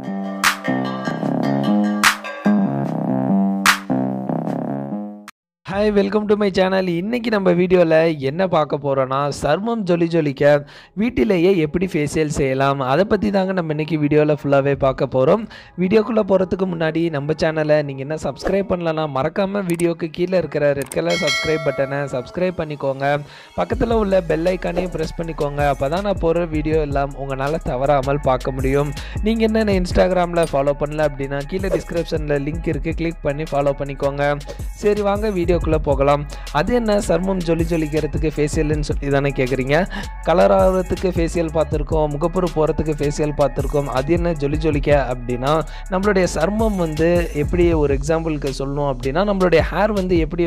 hi welcome to my channel இன்னைக்கு நம்ம வீடியோவில் என்ன பார்க்க போகிறோன்னா சர்மம் ஜொலி ஜொலிக்க வீட்டிலேயே எப்படி ஃபேஷியல் செய்யலாம் அதை பற்றி தாங்க நம்ம இன்னைக்கு வீடியோவில் ஃபுல்லாகவே பார்க்க போகிறோம் வீடியோக்குள்ளே போகிறதுக்கு முன்னாடி நம்ம சேனலை நீங்கள் என்ன சப்ஸ்கிரைப் பண்ணலன்னா மறக்காமல் வீடியோக்கு கீழே இருக்கிற ரெட் கலர் சப்ஸ்கிரைப் பட்டனை சப்ஸ்கிரைப் பண்ணிக்கோங்க பக்கத்தில் உள்ள பெல் ஐக்கானையும் ப்ரெஸ் பண்ணிக்கோங்க அப்போ தான் நான் போகிற வீடியோ எல்லாம் உங்களால் தவறாமல் பார்க்க முடியும் நீங்கள் என்ன இன்ஸ்டாகிராமில் ஃபாலோ பண்ணல அப்படின்னா கீழே டிஸ்கிரிப்ஷனில் லிங்க் இருக்குது கிளிக் பண்ணி ஃபாலோ பண்ணிக்கோங்க சரி வாங்க வீடியோக்குள்ளே போகலாம் அது என்ன சர்மம் ஜொலி ஜொலிக்கிறதுக்கு ஃபேஷியல்னு சொல்லி தானே கேட்குறீங்க கலர் ஆகிறதுக்கு ஃபேஷியல் பார்த்துருக்கோம் முகப்பொரு போகிறதுக்கு ஃபேஷியல் பார்த்துருக்கோம் அது என்ன ஜொலி ஜொலிக்க அப்படின்னா நம்மளுடைய சர்மம் வந்து எப்படி ஒரு எக்ஸாம்பிளுக்கு சொல்லணும் அப்படின்னா நம்மளுடைய ஹேர் வந்து எப்படி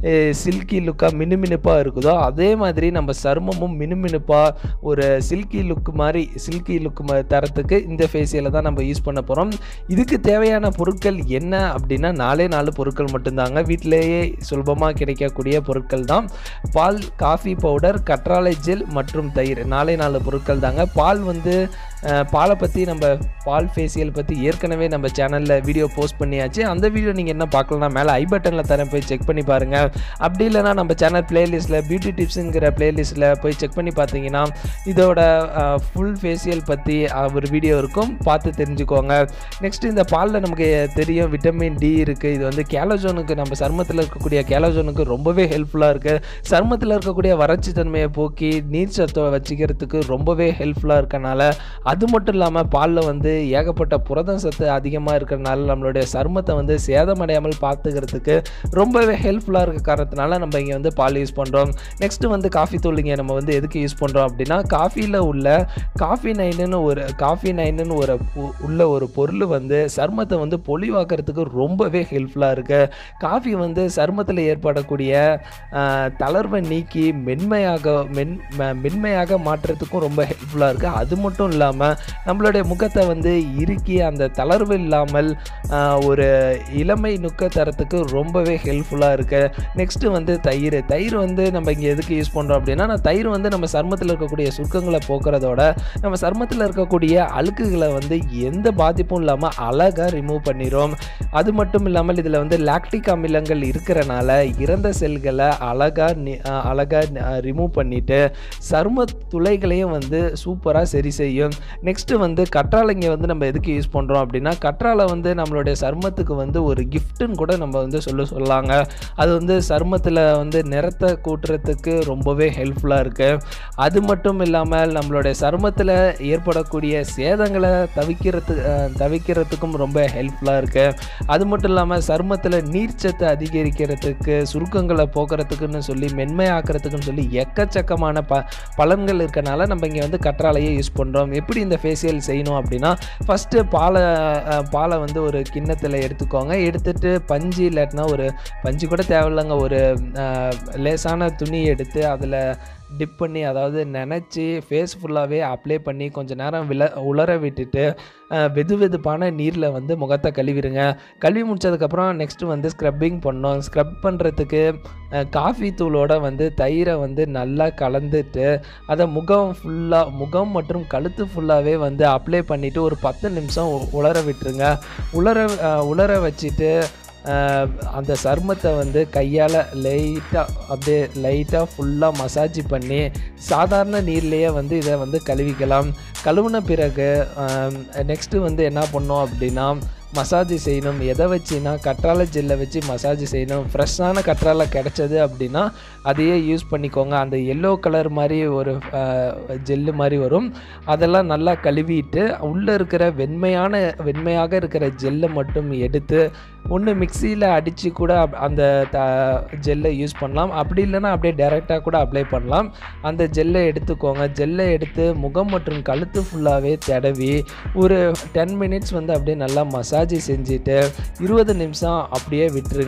சில்கி லுக்காக மினுமினுப்பாக இருக்குதோ அதே மாதிரி நம்ம சர்மமும் மினுமினுப்பாக ஒரு சில்கி லுக் மாதிரி சில்கி லுக் தரத்துக்கு இந்த ஃபேஷியலை தான் நம்ம யூஸ் பண்ண போகிறோம் இதுக்கு தேவையான பொருட்கள் என்ன அப்படின்னா நாலே நாலு பொருட்கள் மட்டும்தாங்க வீட்டிலேயே சுலபமாக கிடைக்கக்கூடிய பொருட்கள் தான் பால் காஃபி பவுடர் கற்றாழை ஜெல் மற்றும் தயிர் நாலே நாலு பொருட்கள் தாங்க பால் வந்து அஹ், பாலை பற்றி நம்ம பால் ஃபேஷியல் பற்றி ஏற்கனவே நம்ம சேனலில் வீடியோ போஸ்ட் பண்ணியாச்சு அந்த வீடியோ நீங்கள் என்ன பார்க்கலனா மேலே ஐ பட்டனில் தரேன் போய் செக் பண்ணி பாருங்கள் அப்படி இல்லைனா நம்ம சேனல் பிளேலிஸ்ட்டில் பியூட்டி டிப்ஸுங்கிற பிளேலிஸ்ட்டில் போய் செக் பண்ணி பார்த்தீங்கன்னா இதோட ஃபுல் ஃபேஷியல் பற்றி ஒரு வீடியோ இருக்கும் பார்த்து தெரிஞ்சுக்கோங்க நெக்ஸ்ட் இந்த பாலில் நமக்கு தெரியும் விட்டமின் டி இருக்குது இது வந்து கேலோஜோனுக்கு நம்ம சருமத்தில் இருக்கக்கூடிய கேலோஜோனுக்கு ரொம்பவே ஹெல்ப்ஃபுல்லாக இருக்குது சருமத்தில் இருக்கக்கூடிய வறட்சி தன்மையை போக்கி நீர் சத்தை வச்சுக்கிறதுக்கு ரொம்பவே ஹெல்ப்ஃபுல்லாக இருக்கனால அது மட்டும் இல்லாமல் பாலில் வந்து ஏகப்பட்ட புரதம் சத்து அதிகமாக இருக்கிறனால நம்மளுடைய சருமத்தை வந்து சேதமடையாமல் பார்த்துக்கிறதுக்கு ரொம்பவே ஹெல்ப்ஃபுல்லாக இருக்க காரணத்தினால நம்ம இங்கே வந்து பால் யூஸ் பண்ணுறோம் நெக்ஸ்ட்டு வந்து காஃபி தூளுங்க நம்ம வந்து எதுக்கு யூஸ் பண்ணுறோம் அப்படின்னா காஃபியில் உள்ள காஃபி நைனுன்னு ஒரு காஃபி நைனுன்னு ஒரு உ- உள்ள ஒரு பொருள் வந்து சருமத்தை வந்து பொலிவாக்கிறதுக்கு ரொம்பவே ஹெல்ப்ஃபுல்லாக இருக்குது காஃபி வந்து சருமத்தில் ஏற்படக்கூடிய ஆஹ், தளர்வை நீக்கி மென்மையாக மென் ம- மென்மையாக மாற்றுறதுக்கும் ரொம்ப ஹெல்ப்ஃபுல்லாக இருக்குது அது மட்டும் இல்லாமல் நம்மளுடைய முகத்தை வந்து இறுக்கி அந்த தளர்வு இல்லாமல் ஆஹ், ஒரு இளமை நுக்க தரத்துக்கு ரொம்பவே ஹெல்ப்ஃபுல்லாக இருக்குது நெக்ஸ்ட்டு வந்து தயிர் தயிர் வந்து நம்ம இங்கே எதுக்கு யூஸ் பண்ணுறோம் அப்படின்னா நான் தயிர் வந்து நம்ம சருமத்தில் இருக்கக்கூடிய சுருக்கங்களை போக்குறதோட நம்ம சருமத்தில் இருக்கக்கூடிய அழுக்குகளை வந்து எந்த பாதிப்பும் இல்லாமல் அழகாக ரிமூவ் பண்ணிடும் அது மட்டும் இல்லாமல் இதில் வந்து லாக்டிக் அமிலங்கள் இருக்கிறனால இறந்த செல்களை அழகாக அழகாக ரிமூவ் பண்ணிட்டு சரும துளைகளையும் வந்து சூப்பராக சரி செய்யும் நெக்ஸ்ட்டு வந்து கற்றாழைங்க வந்து நம்ம எதுக்கு யூஸ் பண்ணுறோம் அப்படின்னா கற்றாழை வந்து நம்மளுடைய சருமத்துக்கு வந்து ஒரு கிஃப்ட்டுன்னு கூட நம்ம வந்து சொல்ல சொல்லாங்க அது வந்து சருமத்தில் வந்து நிறத்தை கூட்டுறதுக்கு ரொம்பவே ஹெல்ப்ஃபுல்லாக இருக்குது அது மட்டும் இல்லாமல் நம்மளுடைய சருமத்தில் ஏற்படக்கூடிய சேதங்களை தவிக்கிறது அஹ், தவிக்கிறதுக்கும் ரொம்ப ஹெல்ப்ஃபுல்லாக இருக்குது அது மட்டும் இல்லாமல் சருமத்தில் நீர்ச்சத்தை அதிகரிக்கிறதுக்கு சுருக்கங்களை போக்குறதுக்குன்னு சொல்லி மென்மையாக்குறதுக்குன்னு சொல்லி எக்கச்சக்கமான ப பலன்கள் இருக்கனால நம்ம இங்கே வந்து கற்றாழையை யூஸ் பண்ணுறோம் எப்படி இந்த ஃபேஷியல் செய்யணும் அப்படின்னா ஃபஸ்ட்டு பாலை அஹ், பாலை வந்து ஒரு கிண்ணத்தில் எடுத்துக்கோங்க எடுத்துட்டு பஞ்சு இல்லாட்டினா ஒரு பஞ்சு கூட தேவையில்லைங்க ஒரு அஹ், லேசான துணி எடுத்து அதில் டிப் பண்ணி அதாவது நினச்சி ஃபேஸ் ஃபுல்லாகவே அப்ளை பண்ணி கொஞ்ச நேரம் வில உலர விட்டுட்டு அஹ், வெது வெதுப்பான நீரில் வந்து முகத்தை கழுவிடுங்க கழுவி முடிச்சதுக்கப்புறம் நெக்ஸ்ட்டு வந்து ஸ்க்ரப்பிங் பண்ணோம் ஸ்க்ரப் பண்ணுறதுக்கு காஃபி தூளோட வந்து தயிரை வந்து நல்லா கலந்துட்டு அதை முகம் ஃபுல்லாக முகம் மற்றும் கழுத்து ஃபுல்லாகவே வந்து அப்ளை பண்ணிவிட்டு ஒரு பத்து நிமிஷம் உ- உலர விட்டுருங்க உலர அஹ், உலர வச்சுட்டு அஹ், அந்த சருமத்தை வந்து கையால் லைட்டாக அப்படியே லைட்டாக ஃபுல்லாக மசாஜ் பண்ணி சாதாரண நீர்லேயே வந்து இதை வந்து கழுவிக்கலாம் கழுவுன பிறகு நெக்ஸ்ட்டு வந்து என்ன பண்ணோம் அப்படின்னா மசாஜ் செய்யணும் எதை வச்சுன்னா கற்றாழை ஜெல்லை வச்சு மசாஜ் செய்யணும் ஃப்ரெஷ்ஷான கற்றாழை கிடைச்சது அப்படின்னா அதையே யூஸ் பண்ணிக்கோங்க அந்த எல்லோ கலர் மாதிரி ஒரு ஜெல்லு மாதிரி வரும் அதெல்லாம் நல்லா கழுவிட்டு உள்ளே இருக்கிற வெண்மையான வெண்மையாக இருக்கிற ஜெல்லை மட்டும் எடுத்து ஒன்று மிக்சியில் அடித்து கூட அப்- அந்த த ஜெல்லை யூஸ் பண்ணலாம் அப்படி இல்லைன்னா அப்படியே டைரெக்டாக கூட அப்ளை பண்ணலாம் அந்த ஜெல்லை எடுத்துக்கோங்க ஜெல்லை எடுத்து முகம் மற்றும் கழுத்து ஃபுல்லாகவே தடவி ஒரு டென் மினிட்ஸ் வந்து அப்படியே நல்லா மசாஜ் செஞ்சுட்டு இருபது நிமிஷம் அப்படியே விட்டுருங்க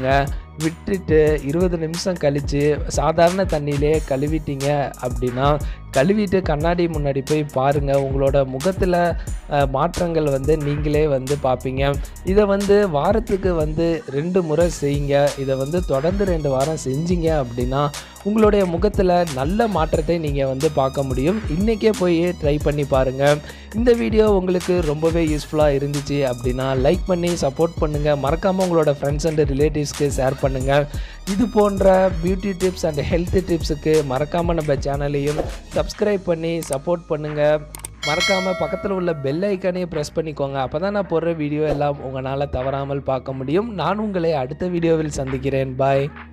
விட்டுட்டு இருபது நிமிஷம் கழித்து சாதாரண தண்ணியிலே கழுவிட்டீங்க அப்படின்னா கழுவிட்டு கண்ணாடி முன்னாடி போய் பாருங்கள் உங்களோட முகத்தில் மாற்றங்கள் வந்து நீங்களே வந்து பார்ப்பீங்க இதை வந்து வாரத்துக்கு வந்து ரெண்டு முறை செய்யுங்க இதை வந்து தொடர்ந்து ரெண்டு வாரம் செஞ்சீங்க அப்படின்னா உங்களுடைய முகத்தில் நல்ல மாற்றத்தை நீங்கள் வந்து பார்க்க முடியும் இன்றைக்கே போய் ட்ரை பண்ணி பாருங்கள் இந்த வீடியோ உங்களுக்கு ரொம்பவே யூஸ்ஃபுல்லாக இருந்துச்சு அப்படின்னா லைக் பண்ணி சப்போர்ட் பண்ணுங்கள் மறக்காமல் உங்களோட ஃப்ரெண்ட்ஸ் அண்ட் ரிலேட்டிவ்ஸ்க்கு ஷேர் பண்ணுங்கள் இது போன்ற பியூட்டி டிப்ஸ் அண்ட் ஹெல்த் டிப்ஸுக்கு மறக்காமல் நம்ம சேனலையும் சப்ஸ்கிரைப் பண்ணி சப்போர்ட் பண்ணுங்கள் மறக்காமல் பக்கத்தில் உள்ள பெல் ஐக்கானையும் ப்ரெஸ் பண்ணிக்கோங்க அப்போ தான் நான் போடுற வீடியோ எல்லாம் உங்களால் தவறாமல் பார்க்க முடியும் நான் உங்களை அடுத்த வீடியோவில் சந்திக்கிறேன் பாய்